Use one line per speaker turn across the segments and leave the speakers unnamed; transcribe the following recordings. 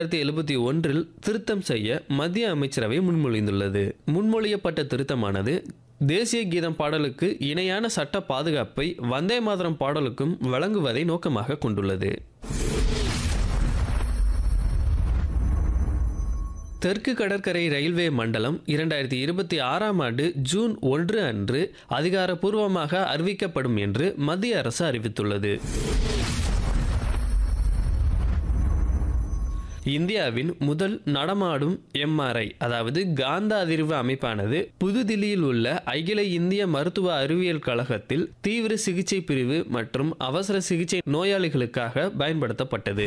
ஆயிரத்தி எழுபத்தி ஒன்றில் திருத்தம் செய்ய மத்திய அமைச்சரவை முன்மொழிந்துள்ளது முன்மொழியப்பட்ட திருத்தமானது தேசிய கீதம் பாடலுக்கு இணையான சட்ட பாதுகாப்பை வந்தே மாதரம் பாடலுக்கும் வழங்குவதை நோக்கமாக கொண்டுள்ளது தெற்கு கடற்கரை ரயில்வே மண்டலம் இரண்டாயிரத்தி இருபத்தி ஆறாம் ஆண்டு ஜூன் ஒன்று அன்று அதிகாரப்பூர்வமாக அறிவிக்கப்படும் என்று மத்திய அரசு அறிவித்துள்ளது இந்தியாவின் முதல் நடமாடும் எம்ஆர்ஐ அதாவது காந்த அதிர்வு அமைப்பானது புதுதில்லியில் உள்ள அகில இந்திய மருத்துவ அறிவியல் கழகத்தில் தீவிர சிகிச்சை பிரிவு மற்றும் அவசர சிகிச்சை நோயாளிகளுக்காக பயன்படுத்தப்பட்டது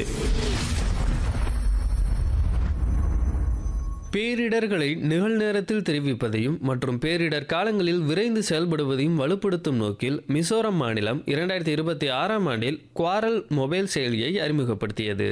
பேரிடர்களை நிகழ்நேரத்தில் தெரிவிப்பதையும் மற்றும் பேரிடர் காலங்களில் விரைந்து செயல்படுவதையும் வலுப்படுத்தும் நோக்கில் மிசோரம் மாநிலம் இரண்டாயிரத்தி இருபத்தி ஆறாம் ஆண்டில் குவாரல் மொபைல் செயலியை அறிமுகப்படுத்தியது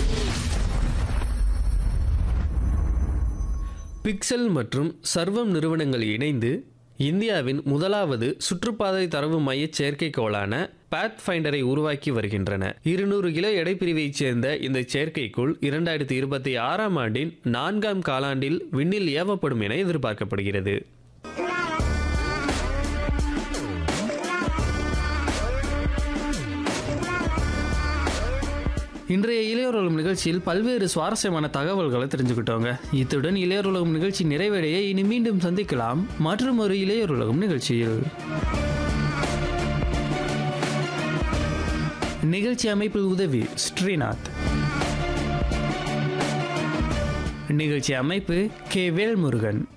பிக்சல் மற்றும் சர்வம் நிறுவனங்கள் இணைந்து இந்தியாவின் முதலாவது சுற்றுப்பாதை தரவு மைய செயற்கைக்கோளான பாத் ஃபைண்டரை உருவாக்கி வருகின்றன இருநூறு கிலோ எடைப்பிரிவைச் சேர்ந்த இந்த செயற்கைக்கோள் இரண்டாயிரத்தி இருபத்தி ஆறாம் ஆண்டின் நான்காம் காலாண்டில் விண்ணில் ஏவப்படும் என எதிர்பார்க்கப்படுகிறது இன்றைய இளையோர் உலகம் நிகழ்ச்சியில் பல்வேறு சுவாரஸ்யமான தகவல்களை தெரிஞ்சுக்கிட்டோங்க இத்துடன் இளையோர் உலகம் நிகழ்ச்சி நிறைவடைய இனி மீண்டும் சந்திக்கலாம் மற்றும் ஒரு இளையோர் உலகம் நிகழ்ச்சியில் நிகழ்ச்சி அமைப்பில் உதவி ஸ்ரீநாத் நிகழ்ச்சி அமைப்பு கே வேல்முருகன்